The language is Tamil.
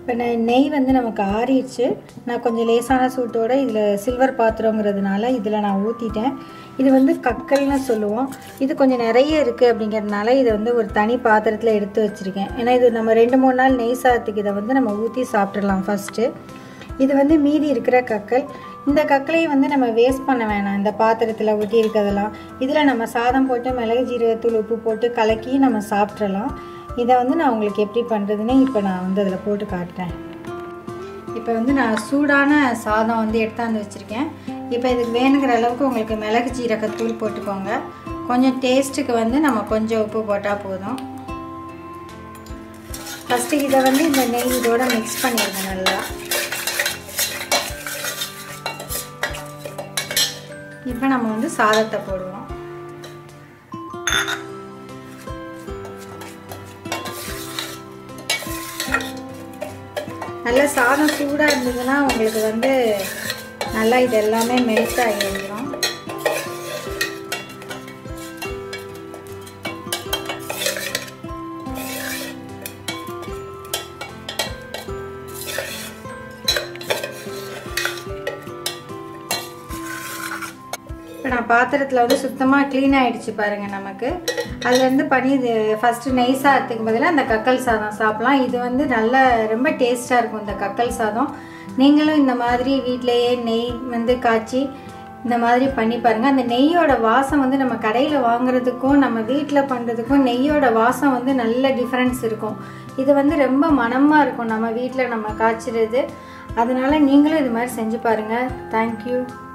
இப்போ நான் நெய் வந்து நமக்கு ஆறிடுச்சு நான் கொஞ்சம் லேசான சூட்டோட இதில் சில்வர் பாத்திரங்கிறதுனால இதில் நான் ஊற்றிட்டேன் இது வந்து கக்கல்னு சொல்லுவோம் இது கொஞ்சம் நிறைய இருக்குது அப்படிங்கிறதுனால இதை வந்து ஒரு தனி பாத்திரத்தில் எடுத்து வச்சுருக்கேன் ஏன்னா இது நம்ம ரெண்டு மூணு நாள் நெய் சாதத்துக்கு இதை வந்து நம்ம ஊற்றி சாப்பிட்றலாம் ஃபஸ்ட்டு இது வந்து மீதி இருக்கிற கக்கல் இந்த கக்கலையும் வந்து நம்ம வேஸ்ட் பண்ண வேணாம் இந்த பாத்திரத்தில் ஊற்றி இருக்கிறதெல்லாம் இதில் நம்ம சாதம் போட்டு மிளகு ஜீரகத்தூள் உப்பு போட்டு கலக்கி நம்ம சாப்பிட்றலாம் இதை வந்து நான் உங்களுக்கு எப்படி பண்ணுறதுன்னு இப்போ நான் வந்து அதில் போட்டு காட்டுறேன் இப்போ வந்து நான் சூடான சாதம் வந்து எடுத்தாந்து வச்சுருக்கேன் இப்போ இதுக்கு வேணுங்கிற அளவுக்கு உங்களுக்கு மிளகு ஜீரகத்தூள் போட்டுக்கோங்க கொஞ்சம் டேஸ்ட்டுக்கு வந்து நம்ம கொஞ்சம் உப்பு போட்டால் போதும் ஃபஸ்ட்டு இதை வந்து இந்த நெய் இதோட மிக்ஸ் பண்ணிடுங்க நல்லா இப்போ நம்ம வந்து சாதத்தை போடுவோம் நல்ல சாதம் சூடாக இருந்ததுன்னா உங்களுக்கு வந்து நல்லா இது எல்லாமே மெல்ட் ஆகிடும் இப்போ நான் பாத்திரத்தில் வந்து சுத்தமாக க்ளீன் ஆகிடுச்சு பாருங்கள் நமக்கு அதுலேருந்து பண்ணி இது ஃபஸ்ட்டு நெய் சாதத்துக்கு பதிலாக அந்த கக்கல் சாதம் சாப்பிட்லாம் இது வந்து நல்ல ரொம்ப டேஸ்ட்டாக இருக்கும் இந்த கக்கல் சாதம் நீங்களும் இந்த மாதிரி வீட்டிலையே நெய் வந்து காய்ச்சி இந்த மாதிரி பண்ணி பாருங்கள் அந்த நெய்யோட வாசம் வந்து நம்ம கடையில் வாங்குறதுக்கும் நம்ம வீட்டில் பண்ணுறதுக்கும் நெய்யோட வாசம் வந்து நல்ல டிஃப்ரென்ஸ் இருக்கும் இது வந்து ரொம்ப மனமாக இருக்கும் நம்ம வீட்டில் நம்ம காய்ச்சிறது அதனால் நீங்களும் இது மாதிரி செஞ்சு பாருங்கள் தேங்க்யூ